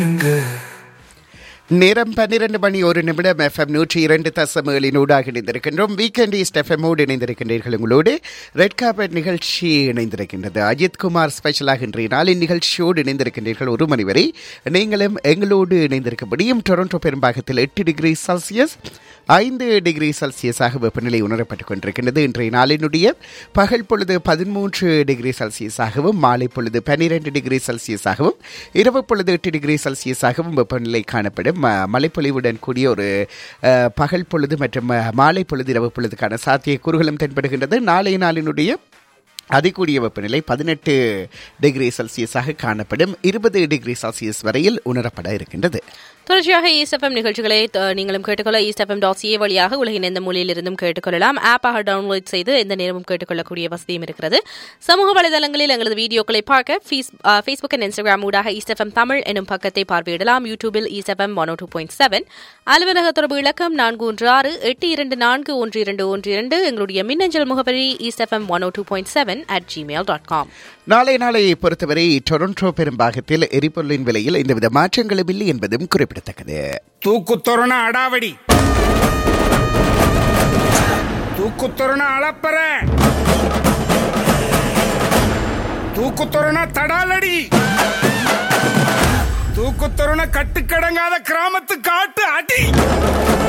நேரம் பன்னிரண்டு மணி ஒரு நிமிடம் எஃப்எம் நூற்றி இரண்டு தசம் ஏழினூடாக இணைந்திருக்கின்றோம் வீக்கெண்ட் ஈஸ்ட் எஃப்எம்மோடு இணைந்திருக்கின்றீர்கள் உங்களோடு ரெட் கார்பெட் நிகழ்ச்சி இணைந்திருக்கின்றது அஜித் குமார் ஸ்பெஷலாக இன்றைய நாளின் நிகழ்ச்சியோடு இணைந்திருக்கின்றீர்கள் ஒரு மணி வரை நீங்களும் எங்களோடு இணைந்திருக்க முடியும் டொரண்டோ பெரும்பாகத்தில் எட்டு டிகிரி செல்சியஸ் ஐந்து டிகிரி செல்சியஸாக வெப்பநிலை உணரப்பட்டுக் கொண்டிருக்கின்றது இன்றைய நாளினுடைய பகல் பொழுது பதிமூன்று டிகிரி செல்சியஸாகவும் மாலை பொழுது பன்னிரண்டு டிகிரி செல்சியஸாகவும் இரவு பொழுது எட்டு டிகிரி செல்சியஸாகவும் வெப்பநிலை காணப்படும் ம- மழைப்பொழிவுடன் கூடிய ஒரு அஹ், பகல் பொழுது மற்றும் அஹ், மாலை பொழுது இரவு பொழுதுக்கான சாத்திய கூறுகளும் தென்படுகின்றது நாளைய நாளினுடைய அதிகூடிய வெப்பநிலை பதினெட்டு டிகிரி செல்சியஸாக காணப்படும் இருபது டிகிரி செல்சியஸ் வரையில் உணரப்பட இருக்கின்றது தொடர்ச்சியாக ஈஸ்எஃப்எம் நிகழ்ச்சிகளை அஹ், நீங்களும் கேட்டுக்கொள்ள ஈஸ்எஃப்எம் டாட் சிஏ வழியாக உலகின் எந்த மூலையில் இருந்தும் கேட்டுக்கொள்ளலாம் ஆப்பாக டவுன்லோட் செய்து எந்த நேரமும் கேட்டுக்கொள்ளக்கூடிய வசதியும் இருக்கிறது சமூக வலைதளங்களில் எங்களது வீடியோக்களை பார்க்க ஃபேஸ்புக் அண்ட் இன்ஸ்டாகிராம் ஊடாக ஈஸ்எஃப்எம் தமிழ் எனும் பக்கத்தை பார்வையிடலாம் யூடியூபில் E S F M one two point seven அலுவலக தொடர்பு இலக்கம் நான்கு ஒன்று ஆறு எட்டு இரண்டு நான்கு ஒன்று இரண்டு ஒன்று இரண்டு எங்களுடைய மின்னஞ்சல் முகவரி E S F M one two point seven at Gmail dot com நாளை நாளை பொறுத்தவரை டொரண்டோ பெரும்பாகத்தில் எரிபொருளின் விலையில் எந்தவித மாற்றங்களும் இல்லை என்பதும் குறிப்பிடத்தக்கது தூக்குத்தொரண அடாவடி தூக்குத்தொரண அளப்பற தூக்குத்தொரண தடாலடி தூக்குத்தொரண கட்டுக்கடங்காத கிராமத்து காட்டு அடி